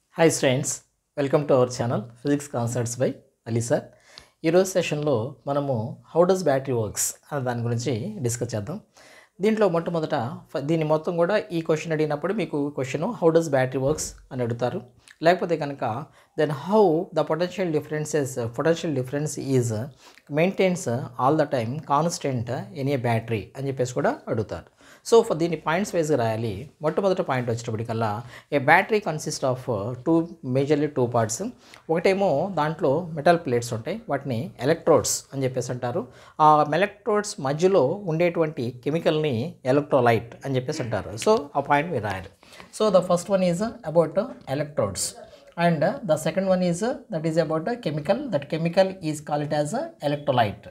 hi students welcome to our channel physics concepts by Ali sir ఈరోజు సెషన్లో మనము how does battery works అనే దాని గురించి డిస్కస్ చేద్దాం దీంట్లో మొట్టమొదట ఫ- దీన్ని మొత్తం కూడా ఈ క్వశ్చన్ అడిగినప్పుడు మీకు question how does battery works అని అడుగుతారు లేకపోతే కనుక then how the potential differences potential difference is maintains all the time constant any battery అని చెప్పేసి కూడా అడుగుతారు సో ఫర్ దీన్ని పాయింట్స్ వైజ్గా రాయాలి మొట్టమొదటి పాయింట్ వచ్చేటప్పటికల్లా a battery consist of two majorly two parts ఒకటేమో దాంట్లో మెటల్ ప్లేట్స్ ఉంటాయి వాటిని ఎలక్ట్రోడ్స్ అని చెప్పేసి అంటారు ఆ ఎలక్ట్రోడ్స్ మధ్యలో ఉండేటువంటి కెమికల్ని ఎలక్ట్రోలైట్ అని చెప్పేసి అంటారు సో ఆ పాయింట్ మీరు రాయాలి so the first one is about electrodes and the second one is that is about chemical that chemical is call it as electrolyte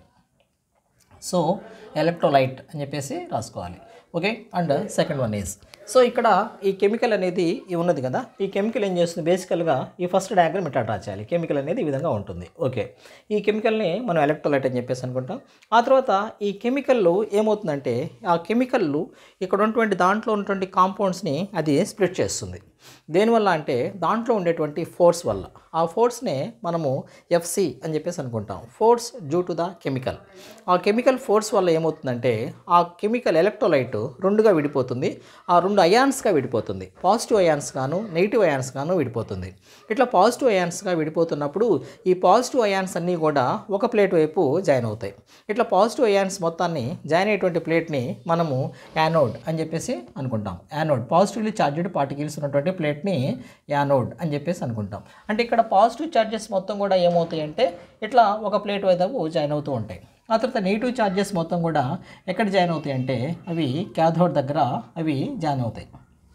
so electrolyte అని చెప్పేసి రాసుకోవాలి okay and second one is so ఇక్కడ ఈ chemical అనేది ఈ ఉన్నది కదా ఈ కెమికల్ ఏం చేస్తుంది బేసికల్గా ఈ ఫస్ట్ డయాగ్రామ్ ఇట్లా డ్రా చేయాలి కెమికల్ అనేది ఈ విధంగా ఉంటుంది ఓకే ఈ కెమికల్ని మనం ఎలక్ట్రోలైట్ అని చెప్పేసి అనుకుంటాం ఆ తర్వాత ఈ కెమికల్లో ఏమవుతుందంటే ఆ కెమికల్లు ఇక్కడ ఉన్నటువంటి దాంట్లో ఉన్నటువంటి కాంపౌండ్స్ని అది స్ప్లిట్ చేస్తుంది దేనివల్ల అంటే దాంట్లో ఉండేటువంటి ఫోర్స్ వల్ల ఆ ఫోర్స్నే మనము ఎఫ్సి అని చెప్పేసి అనుకుంటాం force due to the chemical ఆ కెమికల్ ఫోర్స్ వల్ల ఏమవుతుందంటే ఆ కెమికల్ ఎలక్ట్రోలైట్ రెండుగా విడిపోతుంది ఆ రెండు అయాన్స్గా విడిపోతుంది పాజిటివ్ అయాన్స్ గాను నెగిటివ్ అయాన్స్ గాను విడిపోతుంది ఇట్లా పాజిటివ్ అయాన్స్గా విడిపోతున్నప్పుడు ఈ పాజిటివ్ అయాన్స్ అన్నీ కూడా ఒక ప్లేట్ వైపు జాయిన్ అవుతాయి ఇట్లా పాజిటివ్ అయాన్స్ మొత్తాన్ని జాయిన్ అయ్యేటువంటి ప్లేట్ని మనము యానోడ్ అని చెప్పేసి అనుకుంటాం యానోడ్ పాజిటివ్లీ చార్జెడ్ పార్టికల్స్ ఉన్నటువంటి ప్లేట్ని యానోడ్ అని చెప్పేసి అనుకుంటాం అంటే ఇక్కడ పాజిటివ్ చార్జెస్ మొత్తం కూడా ఏమవుతాయి అంటే ఇట్లా ఒక ప్లేట్ వైపు జాయిన్ అవుతూ ఉంటాయి ఆ తర్వాత నెగిటివ్ చార్జెస్ మొత్తం కూడా ఎక్కడ జాయిన్ అవుతాయి అంటే అవి క్యాథోడ్ దగ్గర అవి జాయిన్ అవుతాయి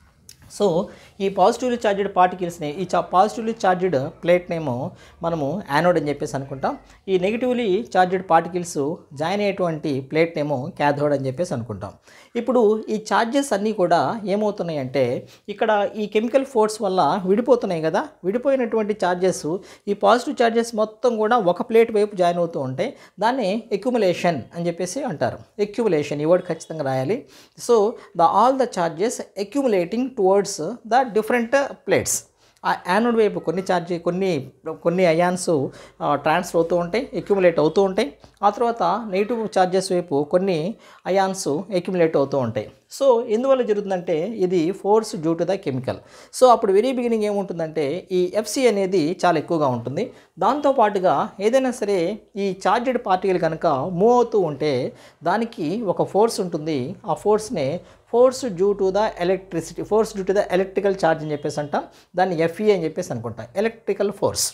సో ఈ పాజిటివ్లీ చార్జెడ్ పార్టికల్స్ని ఈ చా పాజిటివ్లీ చార్జెడ్ ప్లేట్నేమో మనము యానోడ్ అని చెప్పేసి అనుకుంటాం ఈ నెగిటివ్లీ చార్జెడ్ పార్టికల్స్ జాయిన్ అయ్యేటువంటి ప్లేట్నేమో క్యాథోడ్ అని చెప్పేసి అనుకుంటాం ఇప్పుడు ఈ చార్జెస్ అన్నీ కూడా ఏమవుతున్నాయి అంటే ఇక్కడ ఈ కెమికల్ ఫోర్స్ వల్ల విడిపోతున్నాయి కదా విడిపోయినటువంటి చార్జెస్ ఈ పాజిటివ్ చార్జెస్ మొత్తం కూడా ఒక ప్లేట్ వైపు జాయిన్ అవుతూ ఉంటాయి దాన్ని ఎక్యుములేషన్ అని చెప్పేసి అంటారు ఎక్యుములేషన్ ఈ వర్డ్ ఖచ్చితంగా రాయాలి so the all the charges accumulating towards the different plates ఆ యానోడ్ వైపు కొన్ని ఛార్జ్ కొన్ని కొన్ని అయాన్స్ ట్రాన్స్ఫర్ అవుతూ ఉంటాయి ఎక్యుములేట్ అవుతూ ఉంటాయి ఆ తర్వాత నెగిటివ్ ఛార్జెస్ వైపు కొన్ని అయాన్స్ ఎక్యుములేట్ అవుతూ ఉంటాయి సో ఎందువల్ల జరుగుతుందంటే ఇది force due to the chemical so అప్పుడు వెరీ బిగినింగ్ ఏముంటుందంటే ఈ ఎఫ్సి అనేది చాలా ఎక్కువగా ఉంటుంది దాంతోపాటుగా ఏదైనా సరే ఈ చార్జెడ్ పార్టికల్ కనుక మూవ్ అవుతూ ఉంటే దానికి ఒక ఫోర్స్ ఉంటుంది ఆ ఫోర్స్నే force due to the electricity force due to the electrical charge అని చెప్పేసి అంటాం దాన్ని ఎఫ్ఈ అని చెప్పేసి అనుకుంటాం ఎలక్ట్రికల్ ఫోర్స్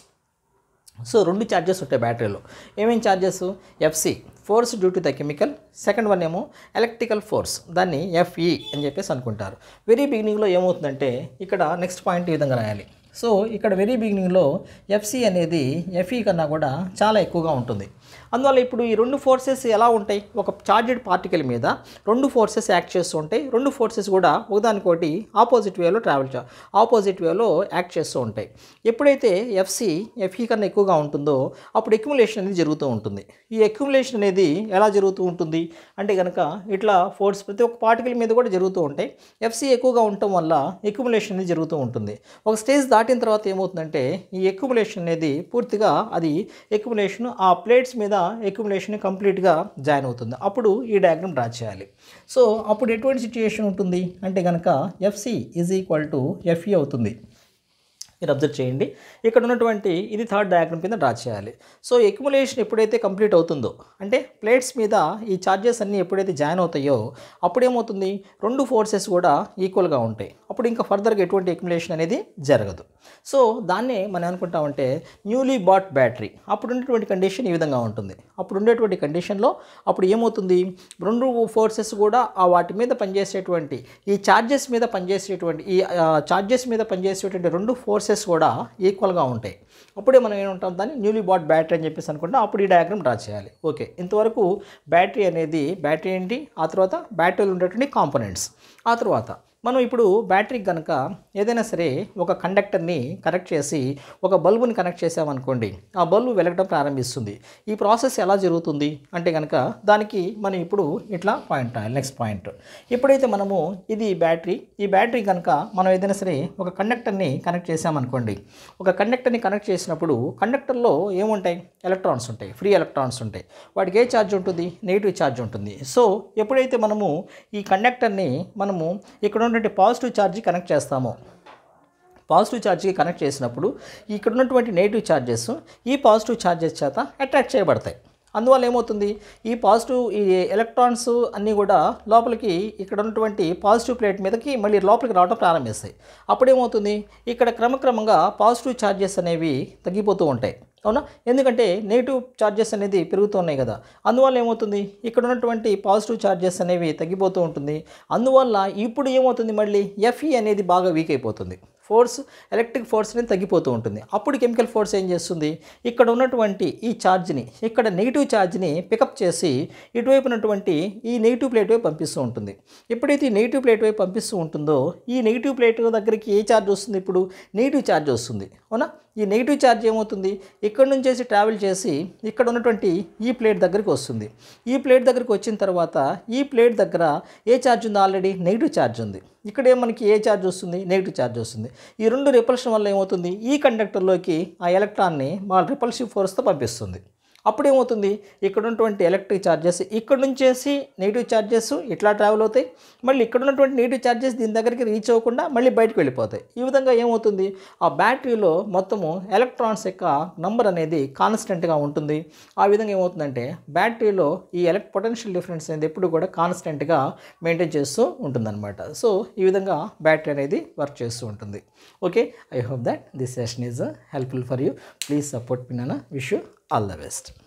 సో రెండు ఛార్జెస్ ఉంటాయి బ్యాటరీలో ఏమేమి charges FC force due to the chemical second one ఏమో ఎలక్ట్రికల్ ఫోర్స్ దాన్ని ఎఫ్ఈ అని చెప్పేసి అనుకుంటారు వెరీ బిగినింగ్లో ఏమవుతుందంటే ఇక్కడ నెక్స్ట్ పాయింట్ ఈ విధంగా రాయాలి సో ఇక్కడ వెరీ బిగినింగ్లో ఎఫ్సి అనేది ఎఫ్ఈ కన్నా కూడా చాలా ఎక్కువగా ఉంటుంది అందువల్ల ఇప్పుడు ఈ రెండు ఫోర్సెస్ ఎలా ఉంటాయి ఒక చార్జెడ్ పార్టికల్ మీద రెండు ఫోర్సెస్ యాక్ట్ చేస్తూ ఉంటాయి రెండు ఫోర్సెస్ కూడా ఒకదానికోటి ఆపోజిట్ వేలో ట్రావెల్ చే ఆపోజిట్ వేలో యాక్ట్ చేస్తూ ఉంటాయి ఎప్పుడైతే ఎఫ్సి ఎఫ్ఈ కన్నా ఎక్కువగా ఉంటుందో అప్పుడు ఎక్యుములేషన్ అనేది జరుగుతూ ఉంటుంది ఈ ఎక్యుములేషన్ అనేది ఎలా జరుగుతూ ఉంటుంది అంటే కనుక ఇట్లా ఫోర్స్ ప్రతి ఒక్క పార్టికల్ మీద కూడా జరుగుతూ ఉంటాయి ఎఫ్సి ఎక్కువగా ఉండటం వల్ల ఎక్యుములేషన్ అనేది జరుగుతూ ఉంటుంది ఒక స్టేజ్ దాటిన తర్వాత ఏమవుతుందంటే ఈ ఎక్యుములేషన్ అనేది పూర్తిగా అది ఎక్యుములేషన్ ఆ ప్లేట్స్ మీద ఎక్యుములేషన్ కంప్లీట్గా జాయిన్ అవుతుంది అప్పుడు ఈ డయాగ్రామ్ డ్రా చేయాలి సో అప్పుడు ఎటువంటి సిచ్యుయేషన్ ఉంటుంది అంటే కనుక FC is equal to FE అవుతుంది మీరు అబ్జర్వ్ చేయండి ఇక్కడ ఉన్నటువంటి ఇది థర్డ్ డయాగ్రామ్ కింద డ్రా చేయాలి సో ఎక్యుములేషన్ ఎప్పుడైతే కంప్లీట్ అవుతుందో అంటే ప్లేట్స్ మీద ఈ ఛార్జెస్ అన్నీ ఎప్పుడైతే జాయిన్ అవుతాయో అప్పుడు ఏమవుతుంది రెండు ఫోర్సెస్ కూడా ఈక్వల్గా ఉంటాయి అప్పుడు ఇంకా ఫర్దర్గా ఎటువంటి ఎక్యుములేషన్ అనేది జరగదు సో దాన్నే మనం అనుకుంటామంటే న్యూలీ బాట్ బ్యాటరీ అప్పుడు ఉండేటువంటి కండిషన్ ఈ విధంగా ఉంటుంది అప్పుడు ఉండేటువంటి కండిషన్లో అప్పుడు ఏమవుతుంది రెండు ఫోర్సెస్ కూడా ఆ వాటి మీద పనిచేసేటువంటి ఈ ఛార్జెస్ మీద పనిచేసేటువంటి ఈ ఛార్జెస్ మీద పనిచేసేటువంటి రెండు ఫోర్సెస్ కూడా ఈక్వల్గా ఉంటాయి అప్పుడే మనం ఏమంటాం దాన్ని న్యూలీ బాట్ బ్యాటరీ అని చెప్పేసి అనుకుంటాం అప్పుడు ఈ డయాగ్రామ్ డ్రా చేయాలి ఓకే ఇంతవరకు బ్యాటరీ అనేది బ్యాటరీ ఏంటి ఆ తర్వాత బ్యాటరీలో ఉండేటువంటి కాంపోనెంట్స్ ఆ తర్వాత మనం ఇప్పుడు బ్యాటరీకి కనుక ఏదైనా సరే ఒక కండక్టర్ని కనెక్ట్ చేసి ఒక బల్బుని కనెక్ట్ చేసామనుకోండి ఆ బల్బు వెలగడం ప్రారంభిస్తుంది ఈ ప్రాసెస్ ఎలా జరుగుతుంది అంటే కనుక దానికి మనం ఇప్పుడు ఇట్లా పాయింట్ నెక్స్ట్ పాయింట్ ఎప్పుడైతే మనము ఇది బ్యాటరీ ఈ బ్యాటరీ కనుక మనం ఏదైనా సరే ఒక కండక్టర్ని కనెక్ట్ చేసామనుకోండి ఒక కండక్టర్ని కనెక్ట్ చేసినప్పుడు కండక్టర్లో ఏముంటాయి ఎలక్ట్రాన్స్ ఉంటాయి ఫ్రీ ఎలక్ట్రాన్స్ ఉంటాయి వాటికి ఏ ఛార్జ్ ఉంటుంది నెగిటివ్ ఛార్జ్ ఉంటుంది సో ఎప్పుడైతే మనము ఈ కండక్టర్ని మనము ఇక్కడ ఉన్నటువంటి పాజిటివ్ ఛార్జ్ కనెక్ట్ చేస్తామో పాజిటివ్ ఛార్జ్కి కనెక్ట్ చేసినప్పుడు ఇక్కడ ఉన్నటువంటి నెగిటివ్ ఛార్జెస్ ఈ పాజిటివ్ ఛార్జెస్ చేత అట్రాక్ట్ చేయబడతాయి అందువల్ల ఏమవుతుంది ఈ పాజిటివ్ ఈ ఎలక్ట్రాన్స్ అన్నీ కూడా లోపలికి ఇక్కడ ఉన్నటువంటి పాజిటివ్ ప్లేట్ మీదకి మళ్ళీ లోపలికి రావడం ప్రారంభిస్తాయి అప్పుడు ఏమవుతుంది ఇక్కడ క్రమక్రమంగా పాజిటివ్ ఛార్జెస్ అనేవి తగ్గిపోతూ ఉంటాయి అవునా ఎందుకంటే నెగిటివ్ ఛార్జెస్ అనేది పెరుగుతున్నాయి కదా అందువల్ల ఏమవుతుంది ఇక్కడ ఉన్నటువంటి పాజిటివ్ ఛార్జెస్ అనేవి తగ్గిపోతూ ఉంటుంది అందువల్ల ఇప్పుడు ఏమవుతుంది మళ్ళీ ఎఫ్ఈ అనేది బాగా వీక్ అయిపోతుంది ఫోర్స్ ఎలక్ట్రిక్ ఫోర్స్ అనేది తగ్గిపోతూ ఉంటుంది అప్పుడు కెమికల్ ఫోర్స్ ఏం చేస్తుంది ఇక్కడ ఉన్నటువంటి ఈ ఛార్జ్ని ఇక్కడ నెగిటివ్ ఛార్జ్ని పికప్ చేసి ఇటువైపు ఉన్నటువంటి ఈ నెగిటివ్ ప్లేట్ వైపు పంపిస్తూ ఉంటుంది ఎప్పుడైతే ఈ నెగిటివ్ ప్లేట్ వైపు పంపిస్తూ ఉంటుందో ఈ నెగిటివ్ ప్లేట్ దగ్గరికి ఏ ఛార్జ్ వస్తుంది ఇప్పుడు నెగిటివ్ ఛార్జ్ వస్తుంది అవునా ఈ నెగిటివ్ ఛార్జ్ ఏమవుతుంది ఇక్కడ నుంచేసి ట్రావెల్ చేసి ఇక్కడ ఉన్నటువంటి ఈ ప్లేట్ దగ్గరికి వస్తుంది ఈ ప్లేట్ దగ్గరికి వచ్చిన తర్వాత ఈ ప్లేట్ దగ్గర ఏ ఛార్జ్ ఉంది ఆల్రెడీ నెగిటివ్ ఛార్జ్ ఉంది ఇక్కడే మనకి ఏ ఛార్జ్ వస్తుంది నెగిటివ్ ఛార్జ్ వస్తుంది ఈ రెండు రిపల్షన్ వల్ల ఏమవుతుంది ఈ కండక్టర్లోకి ఆ ఎలక్ట్రాన్ని మా రిపల్సివ్ ఫోర్స్తో పంపిస్తుంది అప్పుడు ఏమవుతుంది ఇక్కడ ఉన్నటువంటి ఎలక్ట్రిక్ ఛార్జెస్ ఇక్కడ నుంచేసి నెగిటివ్ ఛార్జెస్ ఇట్లా ట్రావెల్ అవుతాయి మళ్ళీ ఇక్కడ ఉన్నటువంటి నెగిటివ్ ఛార్జెస్ దీని దగ్గరికి రీచ్ అవ్వకుండా మళ్ళీ బయటకు వెళ్ళిపోతాయి ఈ విధంగా ఏమవుతుంది ఆ బ్యాటరీలో మొత్తము ఎలక్ట్రాన్స్ యొక్క నంబర్ అనేది కాన్స్టెంట్గా ఉంటుంది ఆ విధంగా ఏమవుతుందంటే బ్యాటరీలో ఈ ఎలక్ట్ పొటెన్షియల్ డిఫరెన్స్ అనేది ఎప్పుడు కూడా కాన్స్టెంట్గా మెయింటైన్ చేస్తూ ఉంటుందన్నమాట సో ఈ విధంగా బ్యాటరీ అనేది వర్క్ చేస్తూ ఉంటుంది okay I hope that this session is helpful for you please support me నాన్న wish you all the best